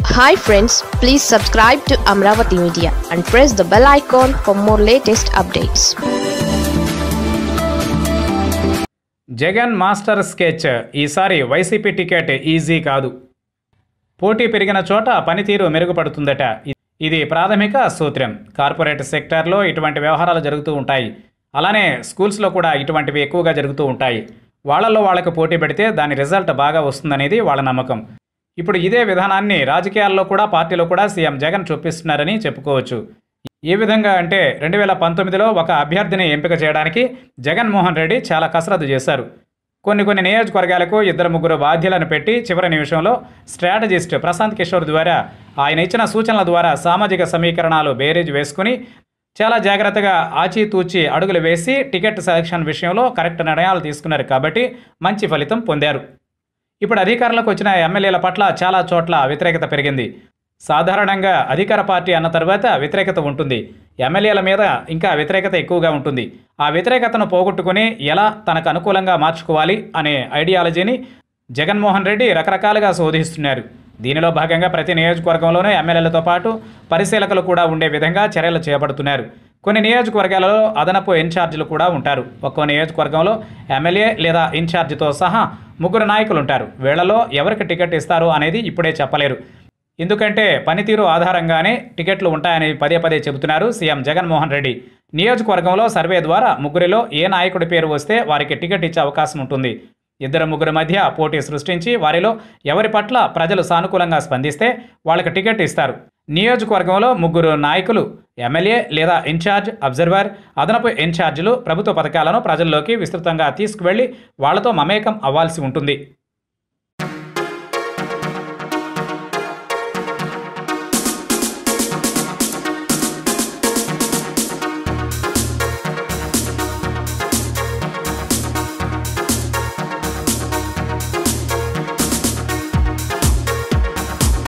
hi friends please subscribe to Amaravati media and press the bell icon for more latest updates Jagan master sketch ఈసారి YCP ticket easy కాదు పోటీ పెరిగిన చోట పనితీరు మెరుగుపడుతుందట ఇ- ఇది ప్రాథమిక సూత్రం కార్పొరేట్ సెక్టార్లో ఇటువంటి వ్యవహారాలు జరుగుతూ ఉంటాయి అలానే స్కూల్స్లో కూడా ఇటువంటివి ఎక్కువగా జరుగుతూ ఉంటాయి వాళ్ళల్లో వాళ్ళకు పోటీ పెడితే దాని రిజల్ట్ బాగా వస్తుందనేది వాళ్ళ నమ్మకం ఇప్పుడు ఇదే విధానాన్ని రాజకీయాల్లో కూడా పార్టీలో కూడా సీఎం జగన్ చూపిస్తున్నారని చెప్పుకోవచ్చు ఏ విధంగా అంటే రెండు వేల పంతొమ్మిదిలో ఒక అభ్యర్థిని ఎంపిక చేయడానికి జగన్మోహన్ రెడ్డి చాలా కసరత్తు చేశారు కొన్ని కొన్ని నియోజకవర్గాలకు ఇద్దరు ముగ్గురు బాధ్యులను పెట్టి చివరి నిమిషంలో స్ట్రాటజిస్ట్ ప్రశాంత్ కిషోర్ ద్వారా ఆయన ఇచ్చిన సూచనల ద్వారా సామాజిక సమీకరణాలు బేరేజ్ వేసుకుని చాలా జాగ్రత్తగా ఆచితూచి అడుగులు వేసి టికెట్ సెలక్షన్ విషయంలో కరెక్ట్ నిర్ణయాలు తీసుకున్నారు కాబట్టి మంచి ఫలితం పొందారు ఇప్పుడు అధికారంలోకి వచ్చిన ఎమ్మెల్యేల పట్ల చాలా చోట్ల వ్యతిరేకత పెరిగింది సాధారణంగా అధికార పార్టీ అన్న తర్వాత వ్యతిరేకత ఉంటుంది ఎమ్మెల్యేల మీద ఇంకా వ్యతిరేకత ఎక్కువగా ఉంటుంది ఆ వ్యతిరేకతను పోగొట్టుకుని ఎలా తనకు అనుకూలంగా మార్చుకోవాలి అనే ఐడియాలజీని జగన్మోహన్ రెడ్డి రకరకాలుగా శోధిస్తున్నారు దీనిలో భాగంగా ప్రతి నియోజకవర్గంలోనూ ఎమ్మెల్యేలతో పాటు పరిశీలకులు కూడా ఉండే విధంగా చర్యలు చేపడుతున్నారు కొన్ని నియోజకవర్గాలలో అదనపు ఇన్ఛార్జీలు కూడా ఉంటారు ఒక్కో నియోజకవర్గంలో ఎమ్మెల్యే లేదా ఇన్ఛార్జితో సహా ముగ్గురు నాయకులు ఉంటారు వీళ్లలో ఎవరికి టికెట్ ఇస్తారు అనేది ఇప్పుడే చెప్పలేరు ఎందుకంటే పనితీరు ఆధారంగానే టికెట్లు ఉంటాయని పదే పదే చెబుతున్నారు సీఎం జగన్మోహన్ రెడ్డి నియోజకవర్గంలో సర్వే ద్వారా ముగ్గురిలో ఏ నాయకుడి పేరు వస్తే వారికి టికెట్ ఇచ్చే అవకాశం ఉంటుంది ఇద్దరు ముగ్గురు మధ్య పోటీ సృష్టించి వారిలో ఎవరి పట్ల ప్రజలు సానుకూలంగా స్పందిస్తే వాళ్ళకి టికెట్ ఇస్తారు నియోజకవర్గంలో ముగ్గురు నాయకులు ఎమ్మెల్యే లేదా ఇన్ఛార్జ్ అబ్జర్వర్ అదనపు ఇన్ఛార్జీలు ప్రభుత్వ పథకాలను ప్రజల్లోకి విస్తృతంగా తీసుకువెళ్లి వాళ్లతో మమేకం అవ్వాల్సి ఉంటుంది